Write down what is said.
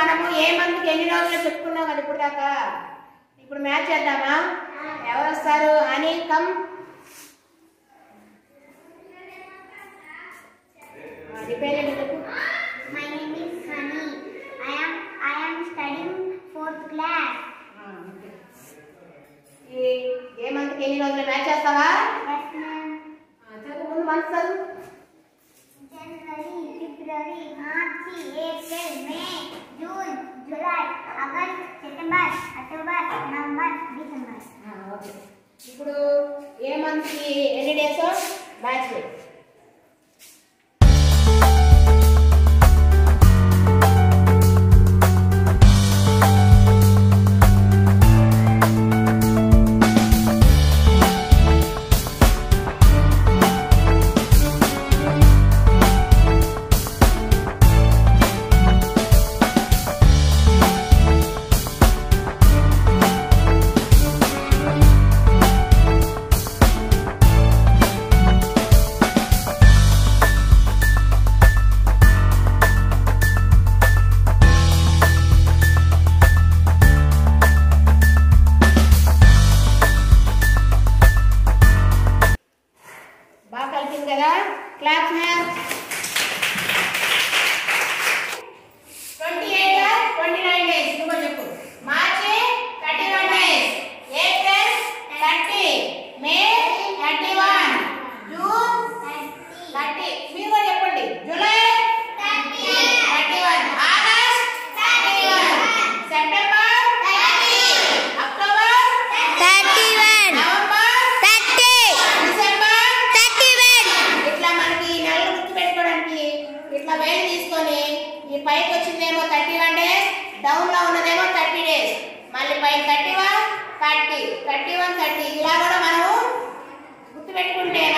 మనము ఏ మంత్కి ఎన్ని రోజులు చెప్పుకున్నాం కదా ఇప్పుడు దాకా ఇప్పుడు మ్యాచ్ చేద్దామా ఎవరు వస్తారు అని కమ్ నీ పేరేంటి చెప్పు My name is Sunny. I am I am studying fourth class. ఆ, ఓకే. ఈ ఏ మంత్కి ఎన్ని రోజులు మ్యాచ్ చేస్తావా Yes, ma'am. ఆ, చదువు ముందు మంత్ చదువు January, February, March, April, May, June, July, August, September, October, November, December. ఆ, ఓకే ఇప్పుడు ఏ మంత్కి ఎన్ని డేస్ మ్యాచ్ బాగా కలిసింది కదా class ma'am twenty eight twenty nine days నువ్వు చెప్పు March thirty one days April thirty May thirty one June thirty మీరు కూడా చెప్పండి July thirty one August thirty one September October November December ఇట్లా మనకి ఈ నెలలు గుర్తు పెట్టుకోవడానికి ఇట్లా వేలు తీసుకొని ఈ పైకి వచ్చిందేమో థర్టీ వన్ డేస్ డౌన్ లో ఉన్నదేమో థర్టీ డేస్ మళ్ళీ పై thirty one thirty thirty one thirty ఇలా కూడా మనము గుర్తు పెట్టుకుంటే